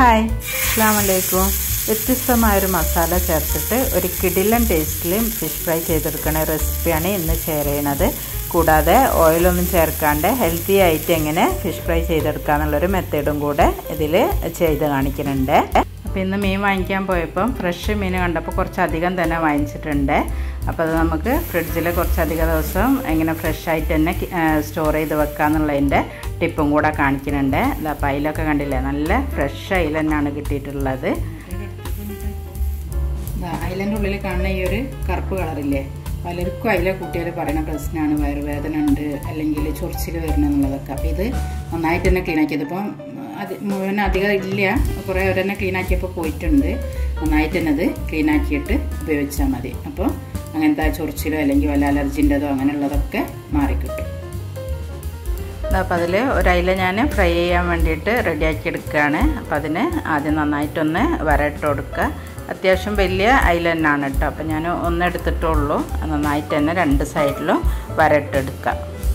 hi അസ്സാം വലൈക്കും വ്യത്യസ്തമായൊരു മസാല ചേർത്തിട്ട് ഒരു കിടിലൻ ടേസ്റ്റിൽ ഫിഷ് ഫ്രൈ ചെയ്തെടുക്കുന്ന റെസിപ്പിയാണ് ഇന്ന് ഷെയർ ചെയ്യണത് കൂടാതെ ഓയിലൊന്നും ചേർക്കാണ്ട് ഹെൽത്തി ആയിട്ട് എങ്ങനെ ഫിഷ് ഫ്രൈ ചെയ്തെടുക്കുക എന്നുള്ളൊരു മെത്തേഡും കൂടെ ഇതിൽ ചെയ്ത് കാണിക്കുന്നുണ്ട് അപ്പോൾ ഇന്ന് മീൻ വാങ്ങിക്കാൻ പോയപ്പം ഫ്രഷ് മീൻ കണ്ടപ്പോൾ കുറച്ചധികം തന്നെ വാങ്ങിച്ചിട്ടുണ്ട് അപ്പോൾ അത് നമുക്ക് ഫ്രിഡ്ജിൽ കുറച്ചധികം ദിവസം എങ്ങനെ ഫ്രഷ് ആയിട്ട് തന്നെ സ്റ്റോർ ചെയ്ത് വെക്കുക എന്നുള്ളതിൻ്റെ ടിപ്പും കൂടെ കാണിക്കുന്നുണ്ട് അപ്പോൾ അയിലൊക്കെ കണ്ടില്ലേ നല്ല ഫ്രഷ് അയില തന്നെയാണ് കിട്ടിയിട്ടുള്ളത് അയിലൻ്റെ ഉള്ളിൽ കാണുന്ന ഈ ഒരു കറുപ്പ് കളറില്ലേ പലർക്കും അതിലെ കുട്ടികൾ പറയുന്ന പ്രശ്നമാണ് വയറുവേദന ഉണ്ട് അല്ലെങ്കിൽ ചൊറിച്ചിൽ വരണം എന്നുള്ളതൊക്കെ അപ്പോൾ ഇത് നന്നായിട്ട് തന്നെ ക്ലീൻ ആക്കിയത് ഇപ്പം അത് മുഴുവൻ അധികം ഇല്ല കുറേ അവരെന്നെ ക്ലീൻ ആക്കിയപ്പോൾ പോയിട്ടുണ്ട് നന്നായിട്ട് തന്നെ അത് ക്ലീൻ ആക്കിയിട്ട് ഉപയോഗിച്ചാൽ മതി അപ്പോൾ അങ്ങനത്തെ ചൊറിച്ചിലോ അല്ലെങ്കിൽ വല്ല അലർജിൻ്റെതോ അങ്ങനെയുള്ളതൊക്കെ മാറിക്കിട്ടും അപ്പോൾ അതിൽ ഒരയില ഞാൻ ഫ്രൈ ചെയ്യാൻ വേണ്ടിയിട്ട് റെഡിയാക്കി എടുക്കുകയാണ് അപ്പോൾ അതിന് ആദ്യം നന്നായിട്ടൊന്ന് വരട്ട് കൊടുക്കുക അത്യാവശ്യം വലിയ അയില തന്നെയാണ് കേട്ടോ അപ്പോൾ ഞാൻ ഒന്നെടുത്തിട്ടുള്ളൂ നന്നായിട്ട് തന്നെ രണ്ട് സൈഡിലും വരട്ടെടുക്കുക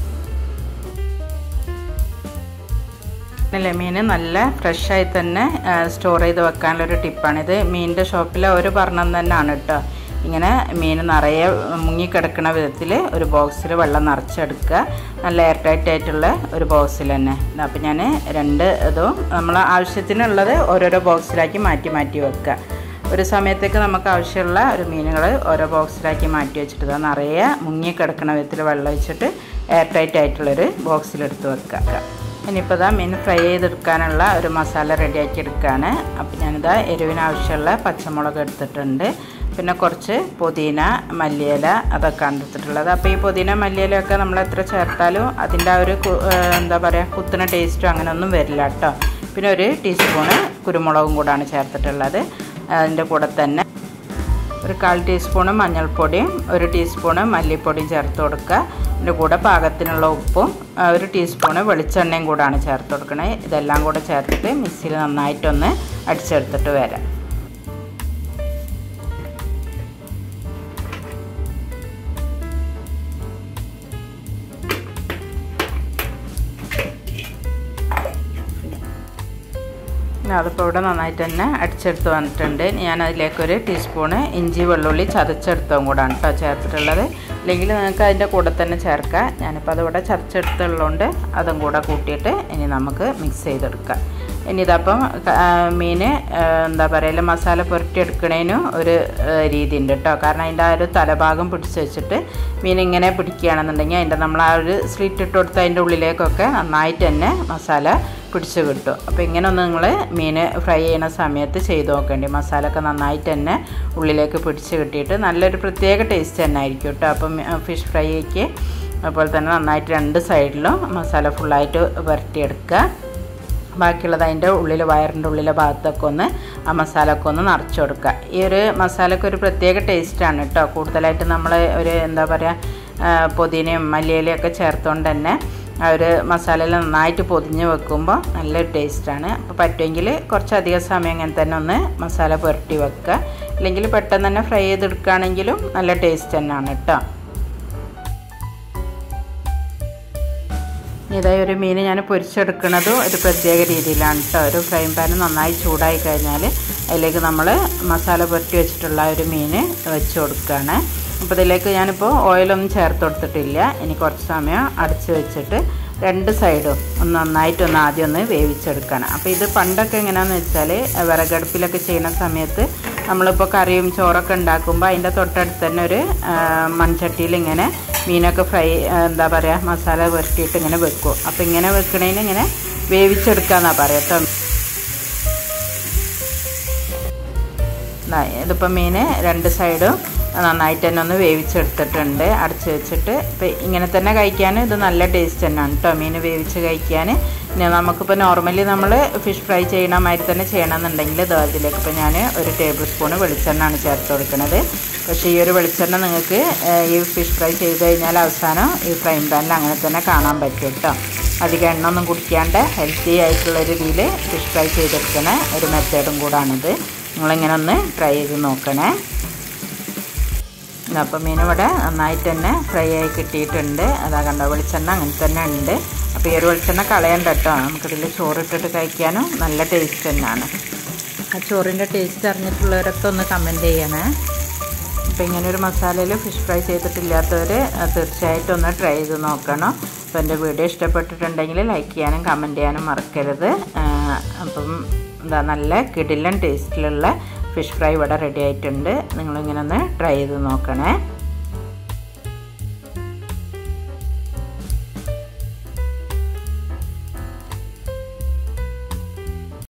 അല്ലേ മീൻ നല്ല ഫ്രഷായി തന്നെ സ്റ്റോർ ചെയ്ത് വെക്കാനുള്ളൊരു ടിപ്പാണിത് മീനിൻ്റെ ഷോപ്പിൽ അവർ പറഞ്ഞത് തന്നെയാണ് കേട്ടോ ഇങ്ങനെ മീൻ നിറയെ മുങ്ങിക്കിടക്കുന്ന വിധത്തിൽ ഒരു ബോക്സിൽ വെള്ളം നിറച്ചെടുക്കുക നല്ല എയർ ടൈറ്റ് ആയിട്ടുള്ള ഒരു ബോക്സിൽ തന്നെ അപ്പോൾ ഞാൻ രണ്ട് ഇതും നമ്മൾ ആവശ്യത്തിനുള്ളത് ഓരോരോ ബോക്സിലാക്കി മാറ്റി മാറ്റി വെക്കുക ഒരു സമയത്തേക്ക് നമുക്ക് ആവശ്യമുള്ള ഒരു മീനുകൾ ഓരോ ബോക്സിലാക്കി മാറ്റി വെച്ചിട്ട് നിറയെ മുങ്ങിക്കിടക്കുന്ന വിധത്തിൽ വെള്ളം ഒഴിച്ചിട്ട് എയർ ടൈറ്റ് ആയിട്ടുള്ളൊരു ബോക്സിലെടുത്ത് വെക്കുക ഇനിയിപ്പോൾ ഇതാ മീൻ ഫ്രൈ ചെയ്തെടുക്കാനുള്ള ഒരു മസാല റെഡിയാക്കി എടുക്കുകയാണ് അപ്പോൾ ഞാനിതാ എരിവിന് ആവശ്യമുള്ള പച്ചമുളക് എടുത്തിട്ടുണ്ട് പിന്നെ കുറച്ച് പുതിന മല്ലിയില അതൊക്കെ എടുത്തിട്ടുള്ളത് അപ്പോൾ ഈ പുതിന മല്ലിയിലൊക്കെ നമ്മൾ എത്ര ചേർത്താലും അതിൻ്റെ ആ ഒരു എന്താ പറയുക കുത്തുന്ന ടേസ്റ്റും അങ്ങനെയൊന്നും വരില്ല കേട്ടോ പിന്നെ ഒരു ടീസ്പൂണ് കുരുമുളകും കൂടാണ് ചേർത്തിട്ടുള്ളത് അതിൻ്റെ കൂടെ തന്നെ ഒരു കാൽ ടീസ്പൂണ് മഞ്ഞൾപ്പൊടിയും ഒരു ടീസ്പൂണ് മല്ലിപ്പൊടിയും ചേർത്ത് കൊടുക്കുക അതിൻ്റെ കൂടെ പാകത്തിനുള്ള ഉപ്പും ഒരു ടീസ്പൂണ് വെളിച്ചെണ്ണയും കൂടാണ് ചേർത്ത് കൊടുക്കണേ ഇതെല്ലാം കൂടെ ചേർത്തിട്ട് മിക്സിയിൽ നന്നായിട്ടൊന്ന് അടിച്ചെടുത്തിട്ട് വരാം അതിപ്പോൾ ഇവിടെ നന്നായിട്ട് തന്നെ അടിച്ചെടുത്ത് വന്നിട്ടുണ്ട് ഞാൻ അതിലേക്കൊരു ടീസ്പൂണ് ഇഞ്ചി വെള്ളുള്ളി ചതച്ചെടുത്തതും കൂടാണ് കേട്ടോ ചേർത്തിട്ടുള്ളത് അല്ലെങ്കിൽ നിങ്ങൾക്ക് അതിൻ്റെ കൂടെ തന്നെ ചേർക്കാം ഞാനിപ്പോൾ അതിവിടെ ചതച്ചെടുത്തുള്ളതുകൊണ്ട് അതും കൂടെ കൂട്ടിയിട്ട് ഇനി നമുക്ക് മിക്സ് ചെയ്തെടുക്കാം ഇനി ഇതപ്പം മീൻ എന്താ പറയുക മസാല പുരട്ടിയെടുക്കണേനും ഒരു രീതി ഉണ്ട് കേട്ടോ കാരണം അതിൻ്റെ ആ ഒരു തലഭാഗം പിടിച്ച് വെച്ചിട്ട് മീൻ ഇങ്ങനെ പിടിക്കുകയാണെന്നുണ്ടെങ്കിൽ അതിൻ്റെ നമ്മൾ ആ ഒരു സ്ലിറ്റ് ഇട്ട് കൊടുത്ത് അതിൻ്റെ ഉള്ളിലേക്കൊക്കെ നന്നായിട്ട് തന്നെ മസാല പിടിച്ച് കിട്ടും അപ്പോൾ ഇങ്ങനെ ഒന്ന് നിങ്ങൾ മീൻ ഫ്രൈ ചെയ്യുന്ന സമയത്ത് ചെയ്ത് നോക്കേണ്ടി മസാല ഒക്കെ നന്നായിട്ട് തന്നെ ഉള്ളിലേക്ക് പിടിച്ച് കിട്ടിയിട്ട് നല്ലൊരു പ്രത്യേക ടേസ്റ്റ് തന്നെ ആയിരിക്കും കേട്ടോ അപ്പം ഫിഷ് ഫ്രൈക്ക് അതുപോലെ തന്നെ നന്നായിട്ട് രണ്ട് സൈഡിലും മസാല ഫുള്ളായിട്ട് വരട്ടിയെടുക്കുക ബാക്കിയുള്ളത് അതിൻ്റെ ഉള്ളിൽ വയറിൻ്റെ ഉള്ളിലെ ഭാഗത്തൊക്കെ ഒന്ന് ആ മസാല ഒക്കെ ഒന്ന് നിറച്ച് കൊടുക്കുക ഈ ഒരു മസാലയ്ക്ക് ഒരു പ്രത്യേക ടേസ്റ്റാണ് കേട്ടോ കൂടുതലായിട്ട് നമ്മൾ ഒരു എന്താ പറയുക പുതിനയും മല്ലിയിലയും ഒക്കെ ചേർത്തുകൊണ്ട് തന്നെ ആ ഒരു മസാലയിൽ നന്നായിട്ട് പൊതിഞ്ഞ് വെക്കുമ്പോൾ നല്ലൊരു ടേസ്റ്റാണ് അപ്പോൾ പറ്റുമെങ്കിൽ കുറച്ചധികം സമയം ഇങ്ങനെ തന്നെ ഒന്ന് മസാല പുരട്ടി വെക്കുക അല്ലെങ്കിൽ പെട്ടെന്ന് തന്നെ ഫ്രൈ ചെയ്തെടുക്കുകയാണെങ്കിലും നല്ല ടേസ്റ്റ് തന്നെയാണ് കേട്ടോ ഇതായി ഒരു മീൻ ഞാൻ പൊരിച്ചെടുക്കുന്നത് ഒരു പ്രത്യേക രീതിയിലാണ് കേട്ടോ ഒരു ഫ്രൈ പാൻ നന്നായി ചൂടായി കഴിഞ്ഞാൽ അതിലേക്ക് നമ്മൾ മസാല പുരട്ടി വെച്ചിട്ടുള്ള ഒരു മീൻ വെച്ച് കൊടുക്കുകയാണ് അപ്പോൾ ഇതിലേക്ക് ഞാനിപ്പോൾ ഓയിലൊന്നും ചേർത്ത് കൊടുത്തിട്ടില്ല ഇനി കുറച്ച് സമയം അടച്ച് വെച്ചിട്ട് രണ്ട് സൈഡും ഒന്ന് നന്നായിട്ടൊന്ന് ആദ്യം ഒന്ന് വേവിച്ചെടുക്കണം അപ്പോൾ ഇത് പണ്ടൊക്കെ എങ്ങനെയാണെന്ന് വെച്ചാൽ വിറകടുപ്പിലൊക്കെ ചെയ്യുന്ന സമയത്ത് നമ്മളിപ്പോൾ കറിയും ചോറൊക്കെ ഉണ്ടാക്കുമ്പോൾ അതിൻ്റെ തൊട്ടടുത്ത് തന്നെ ഒരു മൺചട്ടിയിൽ ഇങ്ങനെ മീനൊക്കെ ഫ്രൈ എന്താ പറയുക മസാല പുരട്ടിയിട്ട് ഇങ്ങനെ വെക്കും അപ്പോൾ ഇങ്ങനെ വെക്കണേന് ഇങ്ങനെ വേവിച്ചെടുക്കാമെന്നാണ് പറയുക കേട്ടോ ഇതിപ്പോൾ മീൻ രണ്ട് സൈഡും നന്നായിട്ട് തന്നെ ഒന്ന് വേവിച്ചെടുത്തിട്ടുണ്ട് അടച്ച് വെച്ചിട്ട് ഇപ്പം ഇങ്ങനെ തന്നെ കഴിക്കാൻ ഇത് നല്ല ടേസ്റ്റ് തന്നെയാണ് കേട്ടോ മീൻ വേവിച്ച് കഴിക്കാൻ പിന്നെ നമുക്കിപ്പോൾ നോർമലി നമ്മൾ ഫിഷ് ഫ്രൈ ചെയ്യണ മാതിരി തന്നെ ചെയ്യണമെന്നുണ്ടെങ്കിൽ ഇത് അതിലേക്ക് ഇപ്പോൾ ഞാൻ ഒരു ടേബിൾ സ്പൂണ് വെളിച്ചെണ്ണയാണ് ചേർത്ത് കൊടുക്കുന്നത് പക്ഷേ ഈ ഒരു വെളിച്ചെണ്ണ നിങ്ങൾക്ക് ഈ ഫിഷ് ഫ്രൈ ചെയ്ത് കഴിഞ്ഞാൽ അവസാനം ഈ ഫ്രൈ പാനിൽ അങ്ങനെ തന്നെ കാണാൻ പറ്റും കേട്ടോ അധികം എണ്ണ ഒന്നും കുടിക്കാണ്ട് ഹെൽത്തി ആയിട്ടുള്ള രീതിയിൽ ഫിഷ് ഫ്രൈ ചെയ്തെടുക്കണ ഒരു മെത്തേഡും കൂടാണിത് നിങ്ങളിങ്ങനെ ഒന്ന് ട്രൈ ചെയ്ത് നോക്കണേ അപ്പോൾ മീൻ ഇവിടെ നന്നായിട്ട് തന്നെ ഫ്രൈ ആയി കിട്ടിയിട്ടുണ്ട് അതാ കണ്ടോ വെളിച്ചെണ്ണ അങ്ങനെ തന്നെ ഉണ്ട് അപ്പോൾ ഈ ഒരു വെളിച്ചെണ്ണ കളയണ്ട കേട്ടോ നമുക്കിതിൽ ചോറിട്ടിട്ട് കഴിക്കാനും നല്ല ടേസ്റ്റ് തന്നെയാണ് ആ ചോറിൻ്റെ ടേസ്റ്റ് അറിഞ്ഞിട്ടുള്ളവരൊക്കെ ഒന്ന് കമൻറ്റ് ചെയ്യണേ അപ്പോൾ ഇങ്ങനെ ഒരു മസാലയിൽ ഫിഷ് ഫ്രൈ ചെയ്തിട്ടില്ലാത്തവർ തീർച്ചയായിട്ടും ഒന്ന് ട്രൈ ചെയ്ത് നോക്കണം അപ്പോൾ എൻ്റെ വീഡിയോ ഇഷ്ടപ്പെട്ടിട്ടുണ്ടെങ്കിൽ ലൈക്ക് ചെയ്യാനും കമൻറ്റ് ചെയ്യാനും മറക്കരുത് അപ്പം എന്താ നല്ല കിടിലൻ ടേസ്റ്റിലുള്ള ഫിഷ് ഫ്രൈ ഇവിടെ റെഡി ആയിട്ടുണ്ട് നിങ്ങളിങ്ങനെ ഒന്ന് ട്രൈ ചെയ്ത് നോക്കണേ